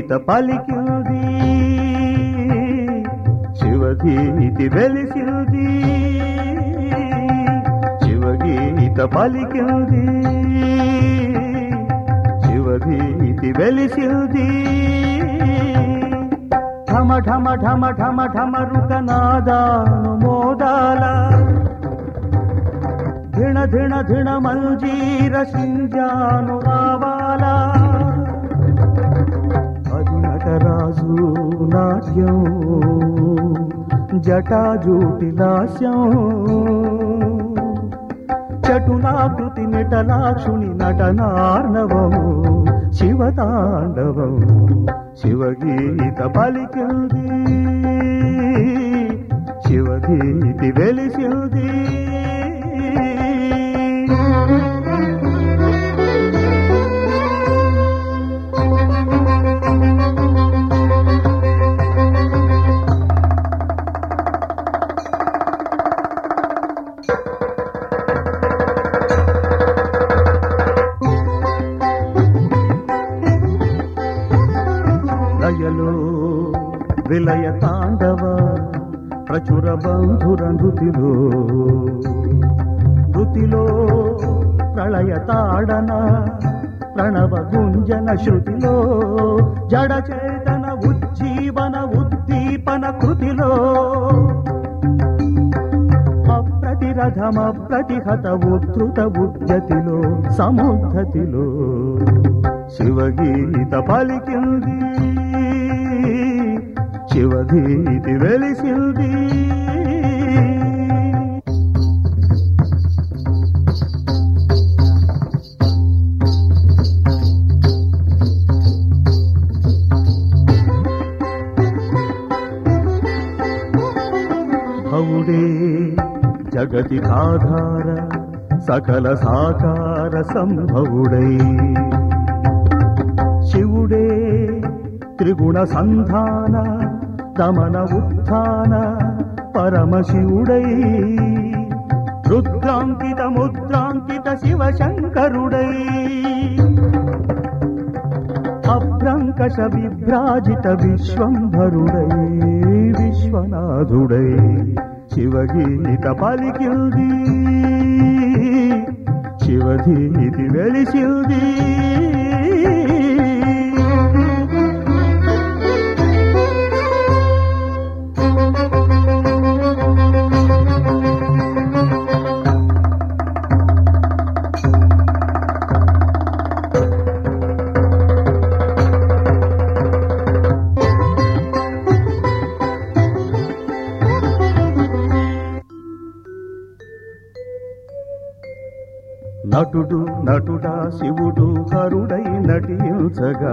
శివగీత పలికింది శివగీతి వెలిసింది శివగీత పలికింది శివగీతి వెలిసింది ఢమ ఢమ ఢమ ఢమ ఢమ రుకనాదాను మోదాల ధిణ ధిణ ధిణ మంజీర సింజాను రావాలా అది నటరాజు నాట్యం జటాజూటి లాస్యం చటులాకృతి నిటలాక్షుని నటనార్ణవం శివతాండవం శివగీత పలికింది శివగీతి వెలిసింది లయలో విలయ తాండవ ప్రచుర బంధుర నృతిలో నృతిలో ప్రళయ తాడన ప్రణవ గుంజన శృతిలో జడ చేతన ఉజ్జీవన ఉద్దీపన కృతిలో అప్రతిరథమ ప్రతిహత ఉద్ధృత ఉద్యతిలో సముద్ధతిలో శివగీత పలికింది శివగీతి వెలిసింది భవుడే జగతి ఆధార సకల సాకార సంభవుడై శివుడే త్రిగుణ సంధాన దమన ఉత్థాన పరమశివుడై రుద్రాంకిత ముద్రాంకిత శివశంకరుడై అభ్రంకష విభ్రాజిత విశ్వంభరుడై విశ్వనాథుడై శివగీత పలికింది శివగీతి వెలిసింది నటుడు నటుడా శివుడు హరుడై నటించగా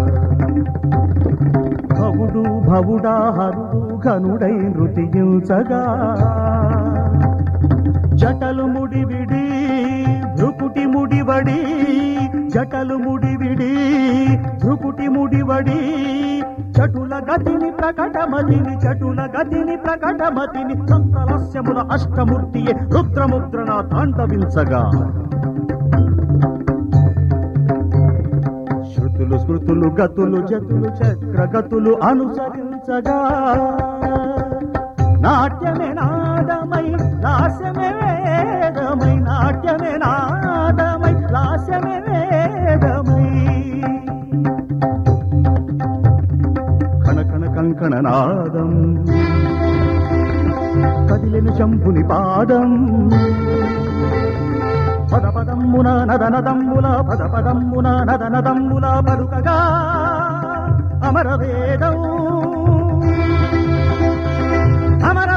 భవుడు భవుడా హరుడు ఘనుడై నృతించగా జటలు ముడివిడి భృకుటి ముడివడి జటలు ముడివిడి భృకుటి ముడివడి చటుల గతిని ప్రకటమతిని చటుల గతిని ప్రకటమతిని సంతలస్యముల అష్టమూర్తియే రుద్రముద్రణ తాండవించగా శృతులు స్మృతులు గతులు జతులు చక్రగతులు అనుసరించగా నాట్యమే నాదమై లాస్యమే వేదమై నాట్యమే నాదమై లాస్యమే వేదమై కణ కణ కంకణ నాదం కదిలెను శంభుని పాదం పద పదమ్మున నదనదమ్ముల పద పదమ్మున నదనదమ్ముల పలుకగా అమర వేదం అమర